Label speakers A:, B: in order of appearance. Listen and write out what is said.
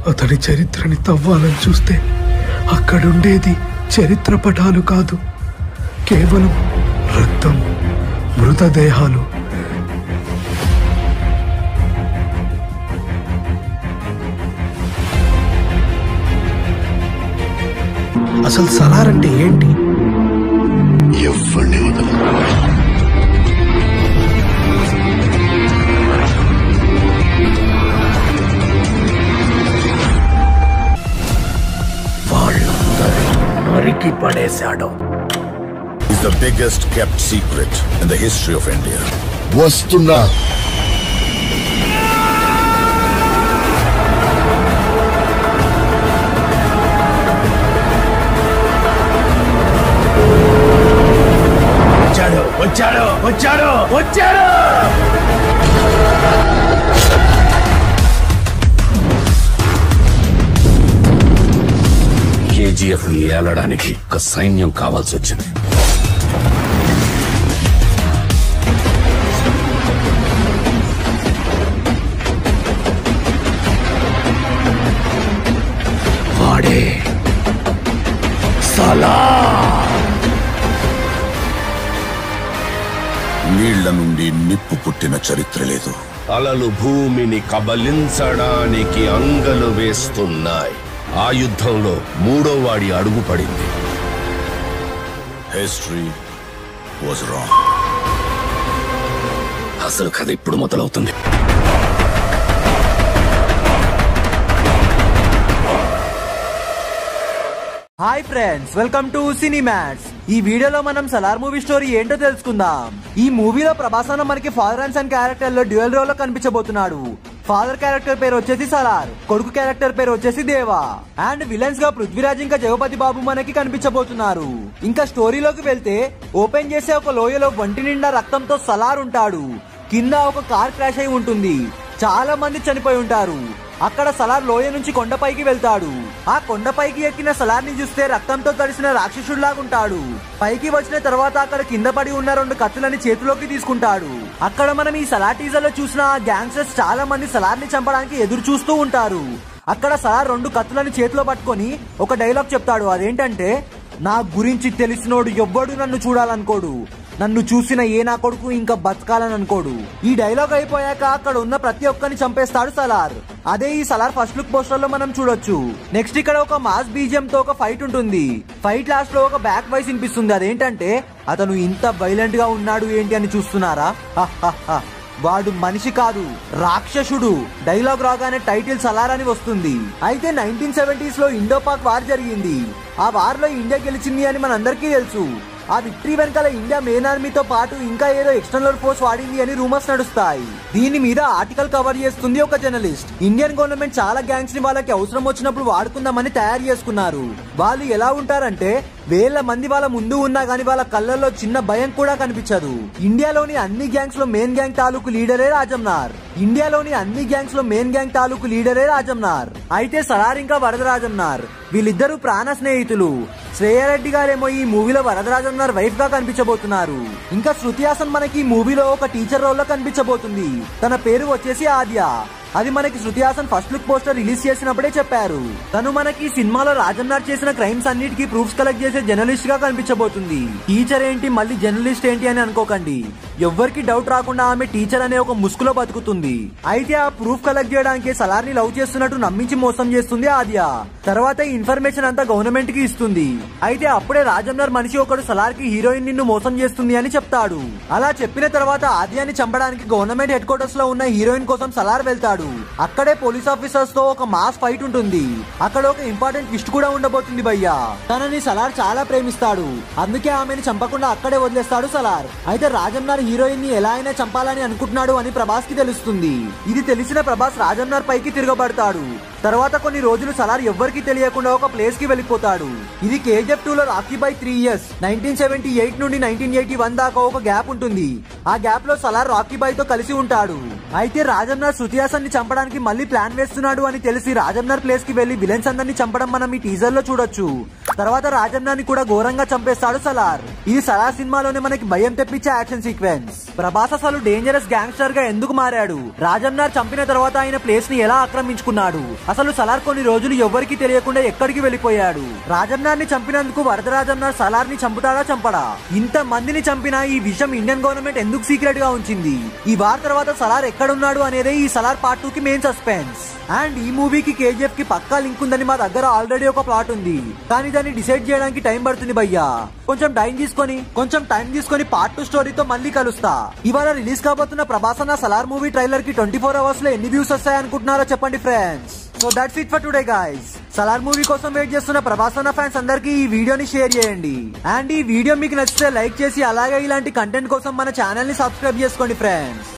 A: అతడి చరిత్రని తవ్వాలని చూస్తే అక్కడుండేది చరిత్ర పటాలు కాదు కేవలం రక్తం మృతదేహాలు అసలు సలార్ అంటే ఏంటి
B: ఎవరిని వదలను
A: నరికి పడేశాడు
B: is the biggest kept secret in the history of India. వస్తున్నా
A: వచ్చాడు వచ్చాడు వచ్చాడు వచ్చాడు
C: కేజీఎఫ్ ని ఏలడానికి ఒక సైన్యం కావాల్సి వచ్చింది వాడే సలా
B: నీళ్ల నుండి నిప్పు పుట్టిన చరిత్ర లేదు
C: అలలు భూమిని కబలించడానికి అంగలు వేస్తున్నాయి ఆ యుద్ధంలో మూడో వాడి అడుగు పడింది
B: హిస్టరీ వాజ్ రాంగ్
C: అసలు కథ ఇప్పుడు మొదలవుతుంది
D: hi friends welcome to Cinemats ఈ వీడియోలో మనం సలార్ మూవీ స్టోరీ ఏంటో తెలుసుకుందాం ఈ మూవీలో ప్రభాస్ అన్న మనకి ఫాదర్ అండ్ సన్ క్యారెక్టర్ లో డ్యూయల్ రోల్ లో కనిపించబోతున్నాడు ఫాదర్ క్యారెక్టర్ పేరు వచ్చేసి సలార్ కొడుకు క్యారెక్టర్ పేరు వచ్చేసి దేవా అండ్ విలన్స్ గా పృథ్వీరాజ్ ఇంకా జగపతి బాబు మనకి కనిపించబోతున్నారు ఇంకా స్టోరీలోకి వెళ్తే ఓపెన్ చేసే ఒక లోయలో వంటి నిండా రక్తంతో సలార్ ఉంటాడు కింద ఒక కార్ క్రాష్ అయి ఉంటుంది చాలా మంది చనిపోయి ఉంటారు అక్కడ సలార్ లోయ నుంచి కొండపైకి వెళ్తాడు ఆ కొండపైకి ఎక్కిన సలార్ ని చూస్తే రక్తంతో తడిసిన రాక్షసుడిలాగుంటాడు పైకి వచ్చిన తర్వాత అక్కడ కింద పడి ఉన్న రెండు కత్తులని చేతిలోకి తీసుకుంటాడు అక్కడ మనం ఈ సలార్ టీజర్ లో చూసిన ఆ గ్యాంగ్స్టర్స్ చాలా మంది సలార్ ని చంపడానికి ఎదురు చూస్తూ ఉంటారు అక్కడ సలార్ రెండు కత్తులని చేతిలో పట్టుకొని ఒక డైలాగ్ చెప్తాడు అదేంటంటే నా గురించి తెలిసినోడు ఎవ్వడు నన్ను చూడాలనుకోడు నన్ను చూసిన ఏ నా కొడుకు ఇంకా బతకాలని అనుకోడు ఈ డైలాగ్ అయిపోయాక అక్కడ ఉన్న ప్రతి ఒక్కరిని చంపేస్తాడు సలార్ అదే ఈ సలార్ ఫస్ట్ లుక్ పోస్టర్ లో మనం చూడొచ్చు నెక్స్ట్ ఇక్కడ ఒక మాస్ బీజియం తో ఒక ఫైట్ ఉంటుంది ఫైట్ లాస్ట్ లో ఒక బ్యాక్ వాయిస్ వినిపిస్తుంది అదేంటంటే అతను ఇంత వైలెంట్ గా ఉన్నాడు ఏంటి అని చూస్తున్నారా హహహ. వాడు మనిషి కాదు రాక్షసుడు డైలాగ్ రాగానే టైటిల్ సలార్ అని వస్తుంది అయితే నైన్టీన్ సెవెంటీస్ లో ఇండో పాక్ వార్ జరిగింది ఆ వార్ లో ఇండియా గెలిచింది అని మనందరికీ తెలుసు ఆ విక్టరీ వెనకాల ఇండియా మెయిన్ ఆర్మీతో పాటు ఇంకా ఏదో ఎక్స్టర్నల్ ఫోర్స్ వాడింది అని రూమర్స్ నడుస్తాయి దీని మీద ఆర్టికల్ కవర్ చేస్తుంది ఒక జర్నలిస్ట్ ఇండియన్ గవర్నమెంట్ చాలా గ్యాంగ్స్ ని వాళ్ళకి అవసరం వచ్చినప్పుడు వాడుకుందామని తయారు చేసుకున్నారు వాళ్ళు ఎలా ఉంటారంటే వేల మంది వాళ్ళ ముందు ఉన్నా గానీ వాళ్ళ కళ్ళల్లో చిన్న భయం కూడా కనిపించదు ఇండియాలోని అన్ని గ్యాంగ్స్ లో మెయిన్ గ్యాంగ్ తాలూకు లీడరే రాజంనార్ ఇండియాలోని అన్ని గ్యాంగ్స్ లో మెయిన్ గ్యాంగ్ తాలూకు లీడరే రాజంనార్ అయితే సలార్ ఇంకా వరదరాజంనార్ వీళ్ళిద్దరూ ప్రాణ స్నేహితులు శ్రేయారెడ్డి గారేమో ఈ మూవీలో వరదరాజంనార్ వైఫ్ గా కనిపించబోతున్నారు ఇంకా శృతి హాసన్ మనకి ఈ మూవీలో ఒక టీచర్ రోల్ లో కనిపించబోతుంది తన పేరు వచ్చేసి ఆద్య అది మనకి Shruti Haasan first look poster release చేసినప్పుడే చెప్పారు తను మనకి ఈ సినిమాలో రాజన్నార్ చేసిన క్రైమ్స్ అన్నిటికీ ప్రూఫ్స్ కలెక్ట్ చేసే జర్నలిస్ట్ గా కనిపించబోతుంది టీచర్ ఏంటి మళ్ళీ జర్నలిస్ట్ ఏంటి అని అనుకోకండి ఎవ్వరికి డౌట్ రాకుండా ఆమె టీచర్ అనే ఒక ముసుగులో బతుకుతుంది అయితే ఆ ప్రూఫ్ కలెక్ట్ చేయడానికి సలార్ ని లవ్ చేస్తున్నట్టు నమ్మించి మోసం చేస్తుంది ఆద్య తర్వాత ఈ ఇన్ఫర్మేషన్ అంతా గవర్నమెంట్ కి ఇస్తుంది అయితే అప్పుడే రాజన్నర్ మనిషి ఒకడు సలార్ కి హీరోయిన్ నిన్ను మోసం చేస్తుంది అని చెప్తాడు అలా చెప్పిన తర్వాత ఆద్యాన్ని చంపడానికి గవర్నమెంట్ హెడ్ క్వార్టర్స్ లో ఉన్న హీరోయిన్ కోసం సలార్ వెళ్తాడు అక్కడే పోలీస్ ఆఫీసర్స్ తో ఒక మాస్ ఫైట్ ఉంటుంది అక్కడ ఒక ఇంపార్టెంట్ ట్విస్ట్ కూడా ఉండబోతుంది భయ్యా తనని సలార్ చాలా ప్రేమిస్తాడు అందుకే ఆమెను చంపకుండా అక్కడే వదిలేస్తాడు సలార్ అయితే రాజన్నార్ హీరోయిన్ ని ఎలా అయినా చంపాలని అనుకుంటున్నాడు అని ప్రభాస్ కి తెలుస్తుంది ఇది తెలిసిన ప్రభాస్ రాజన్నార్ పైకి తిరగబడతాడు తర్వాత కొన్ని రోజులు సలార్ ఎవ్వరికి తెలియకుండా ఒక ప్లేస్ కి వెళ్ళిపోతాడు ఇది కేజీఎఫ్ టూ లో Rocky by three years nineteen seventy eight నుండి నైన్టీన్ ఎయిటీ వన్ దాకా ఒక గ్యాప్ ఉంటుంది ఆ గ్యాప్ లో సలార్ రాకీ బాయ్ తో కలిసి ఉంటాడు అయితే రాజన్నార్ శృతి హాసన్ ని చంపడానికి మళ్ళీ ప్లాన్ వేస్తున్నాడు అని తెలిసి రాజన్నార్ ప్లేస్ కి వెళ్లి విలన్స్ అందరిని చంపడం మనం ఈ టీజర్ లో చూడొచ్చు తర్వాత రాజన్నాని కూడా ఘోరంగా చంపేస్తాడు సలార్ ఇది సలార్ సినిమాలోనే మనకి భయం తెప్పించే యాక్షన్ సీక్వెన్స్ ప్రభాస్ అసలు డేంజరస్ గ్యాంగ్స్టర్ గా ఎందుకు మారాడు రాజన్నార్ చంపిన తర్వాత ఆయన ప్లేస్ ని ఎలా ఆక్రమించుకున్నాడు అసలు సలార్ కొన్ని రోజులు ఎవ్వరికీ తెలియకుండా ఎక్కడికి వెళ్ళిపోయాడు రాజన్నార్ ని చంపినందుకు వరదరాజన్నార్ సలార్ ని చంపుతాడా చంపడా ఇంత మందిని చంపినా ఈ విషయం ఇండియన్ గవర్నమెంట్ ఎందుకు సీక్రెట్ గా ఉంచింది ఈ వార్ తర్వాత సలార్ ఎక్కడున్నాడు అనేదే ఈ సలార్ పార్ట్ టూ కి మెయిన్ సస్పెన్స్ అండ్ ఈ మూవీకి కేజీఎఫ్ కి పక్కా లింక్ ఉందని మా దగ్గర ఆల్రెడీ ఒక ప్లాట్ ఉంది కానీ దాన్ని డిసైడ్ చేయడానికి టైం పడుతుంది భయ్యా కొంచెం టైం తీసుకొని కొంచెం టైం తీసుకొని పార్ట్ టూ స్టోరీతో మళ్ళీ కలుస్తా ఇవాళ రిలీజ్ కాబోతున్న ప్రభాసన సలార్ మూవీ ట్రైలర్ కి ట్వంటీ ఫోర్ అవర్స్ లో ఎన్ని వ్యూస్ వస్తాయి అనుకుంటున్నారో చెప్పండి friends so that's it for today guys Salaar movie కోసం వెయిట్ చేస్తున్న ప్రభాసన ఫ్యాన్స్ అందరికీ ఈ వీడియోని షేర్ చేయండి అండ్ ఈ వీడియో మీకు నచ్చితే లైక్ చేసి అలాగే ఇలాంటి కంటెంట్ కోసం మన ఛానల్ ని సబ్స్క్రైబ్ చేసుకోండి ఫ్రెండ్స్